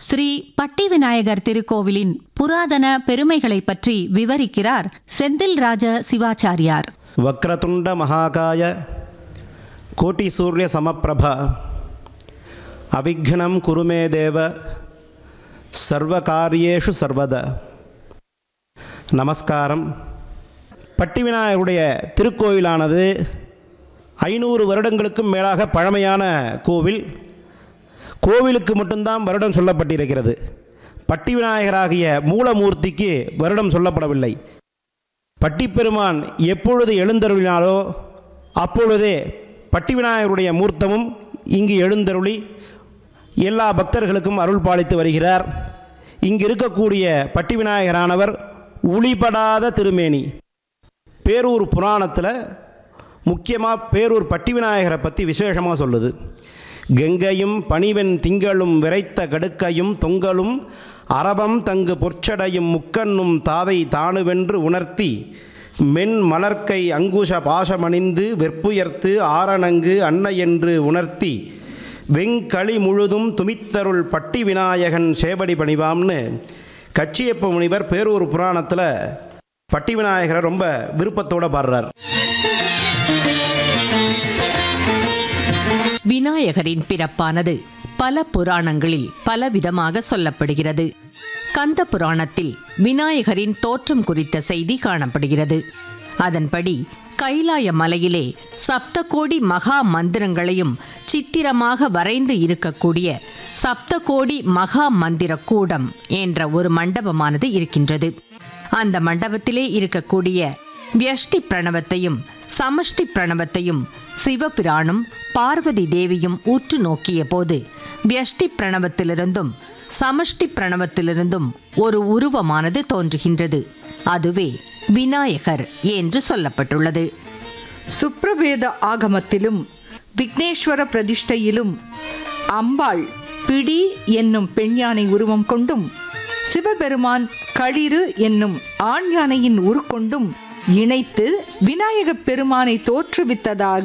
ஸ்ரீ பட்டி விநாயகர் திருக்கோவிலின் புராதன பெருமைகளை பற்றி விவரிக்கிறார் செந்தில் ராஜ சிவாச்சாரியார் ವಕ್ರತುಂಡ ಮಹಾಕಾಯ ಕೋಟಿ ಸೂರ್ಯ ಸಮಪ್ರಭ ಅವಿಘ್ನಂ ಕುರುಮೇ ದೇವ சர்வகாரியேஷு சர்வத நமஸ்காரம் பட்டி விநாயகருடைய திருக்கோயிலானது ஐநூறு வருடங்களுக்கும் மேலாக பழமையான கோவில் கோவிலுக்கு மட்டும்தான் வருடம் சொல்லப்பட்டிருக்கிறது பட்டி விநாயகராகிய மூலமூர்த்திக்கு வருடம் சொல்லப்படவில்லை பட்டிப்பெருமான் எப்பொழுது எழுந்தருளினாலோ அப்பொழுதே பட்டி விநாயகருடைய மூர்த்தமும் இங்கு எழுந்தருளி எல்லா பக்தர்களுக்கும் அருள் பாலித்து வருகிறார் இங்கு இருக்கக்கூடிய பட்டி விநாயகரானவர் ஒளிபடாத திருமேனி பேரூர் புராணத்தில் முக்கியமாக பேரூர் பட்டி விநாயகரை பற்றி விசேஷமாக சொல்லுது கங்கையும் பணிவெண் திங்களும் விரைத்த கடுக்கையும் தொங்கலும் அரபம் தங்கு பொற்சடையும் முக்கண்ணும் தாதை தானுவென்று உணர்த்தி மென் மலர்க்கை அங்குஷ பாசமணிந்து வெற்புயர்த்து ஆரணங்கு அன்னை என்று உணர்த்தி வெங்களி முழுதும் துமித்தருள் பட்டி விநாயகன் சேவடி பணிவாம்னு கச்சியப்ப முனிவர் பேரூர் புராணத்தில் பட்டி விநாயகரை ரொம்ப விருப்பத்தோடு பாடுறார் விநாயகரின் பிறப்பானது பல புராணங்களில் பலவிதமாக சொல்லப்படுகிறது கந்த புராணத்தில் விநாயகரின் தோற்றம் குறித்த செய்தி காணப்படுகிறது அதன்படி கைலாய மலையிலே சப்தகோடி மகா மந்திரங்களையும் சித்திரமாக வரைந்து இருக்கக்கூடிய சப்தகோடி மகா மந்திர கூடம் என்ற ஒரு மண்டபமானது இருக்கின்றது அந்த மண்டபத்திலே இருக்கக்கூடிய வியஷ்டி பிரணவத்தையும் சமஷ்டி பிரணவத்தையும் சிவபிரானும் பார்வதி தேவியும் உற்று நோக்கிய போது வியஷ்டி பிரணவத்திலிருந்தும் சமஷ்டி பிரணவத்திலிருந்தும் ஒரு உருவமானது தோன்றுகின்றது அதுவே விநாயகர் என்று சொல்லப்பட்டுள்ளது சுப்ரபேத ஆகமத்திலும் விக்னேஸ்வர பிரதிஷ்டையிலும் அம்பாள் பிடி என்னும் பெண் யானை உருவம் கொண்டும் சிவபெருமான் களிறு என்னும் ஆண் யானையின் உருக்கொண்டும் இணைத்து விநாயகப் பெருமானை தோற்றுவித்ததாக